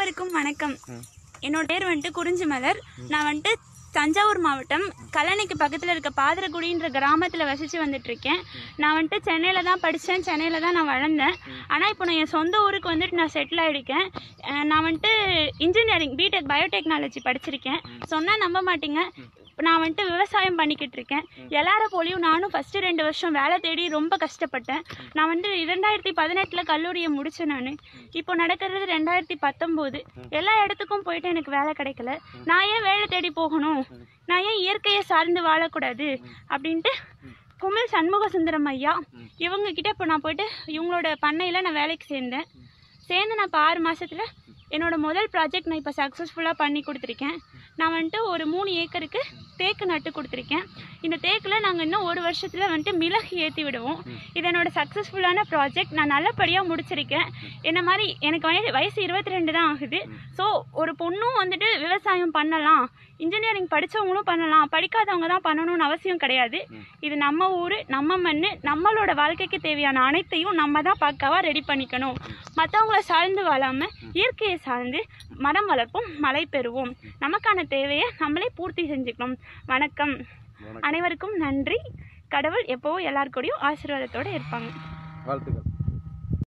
அனைவருக்கும் வணக்கம் என்னோட பேர் வந்துட்டு குறிஞ்சி மலர் நான் வந்துட்டு தஞ்சாவூர் மாவட்டம் கல்லணைக்கு பக்கத்தில் இருக்க பாதிரக்குடின்ற கிராமத்தில் வசித்து வந்துட்டு இருக்கேன் நான் வந்துட்டு சென்னையில் தான் படித்தேன் சென்னையில் தான் நான் வளர்ந்தேன் ஆனால் இப்போ நான் என் சொந்த ஊருக்கு வந்துட்டு நான் செட்டில் ஆகிருக்கேன் அஹ் நான் வந்துட்டு இன்ஜினியரிங் பிடெக் பயோடெக்னாலஜி படிச்சிருக்கேன் சொன்னால் நம்ப மாட்டீங்க நான் வந்துட்டு விவசாயம் பண்ணிக்கிட்டு இருக்கேன் எல்லார போலியும் நானும் ஃபஸ்ட்டு ரெண்டு வருஷம் வேலை தேடி ரொம்ப கஷ்டப்பட்டேன் நான் வந்து இரண்டாயிரத்தி பதினெட்டில் கல்லூரியை முடித்தேன் நான் இப்போ நடக்கிறது ரெண்டாயிரத்தி பத்தொம்போது எல்லா இடத்துக்கும் போயிட்டு எனக்கு வேலை கிடைக்கல நான் ஏன் வேலை தேடி போகணும் நான் ஏன் இயற்கையை சார்ந்து வாழக்கூடாது அப்படின்ட்டு குமிழ் சண்முக சுந்தரம் ஐயா இவங்க கிட்ட இப்போ நான் போயிட்டு இவங்களோட பண்ணையில் நான் வேலைக்கு சேர்ந்தேன் சேர்ந்து நான் இப்போ ஆறு மாசத்துல என்னோட முதல் ப்ராஜெக்ட் நான் இப்போ சக்ஸஸ்ஃபுல்லாக பண்ணி கொடுத்துருக்கேன் நான் வந்துட்டு ஒரு மூணு ஏக்கருக்கு தேக்கு நட்டு கொடுத்துருக்கேன் இந்த தேக்கில் நாங்கள் இன்னும் ஒரு வருஷத்தில் வந்துட்டு மிளகு ஏற்றி விடுவோம் இது என்னோட சக்ஸஸ்ஃபுல்லான ப்ராஜெக்ட் நான் நல்லபடியாக முடிச்சிருக்கேன் என்ன மாதிரி எனக்கு வயசு வயசு இருபத்தி ரெண்டு தான் ஆகுது ஸோ ஒரு பொண்ணும் வந்துட்டு விவசாயம் பண்ணலாம் இன்ஜினியரிங் படித்தவங்களும் பண்ணலாம் படிக்காதவங்க தான் பண்ணணும்னு அவசியம் கிடையாது இது நம்ம ஊர் நம்ம மண் நம்மளோட வாழ்க்கைக்கு தேவையான அனைத்தையும் நம்ம தான் பக்காவாக ரெடி பண்ணிக்கணும் மற்றவங்கள சார்ந்து வாழாமல் இயற்கையை சார்ந்து மரம் வளர்ப்போம் மழை பெறுவோம் நமக்கான தேவையை நம்மளே பூர்த்தி செஞ்சுக்கணும் வணக்கம் அனைவருக்கும் நன்றி கடவுள் எப்போவும் எல்லார் கூடயும் ஆசீர்வாதத்தோடு இருப்பாங்க வாழ்த்துக்கள்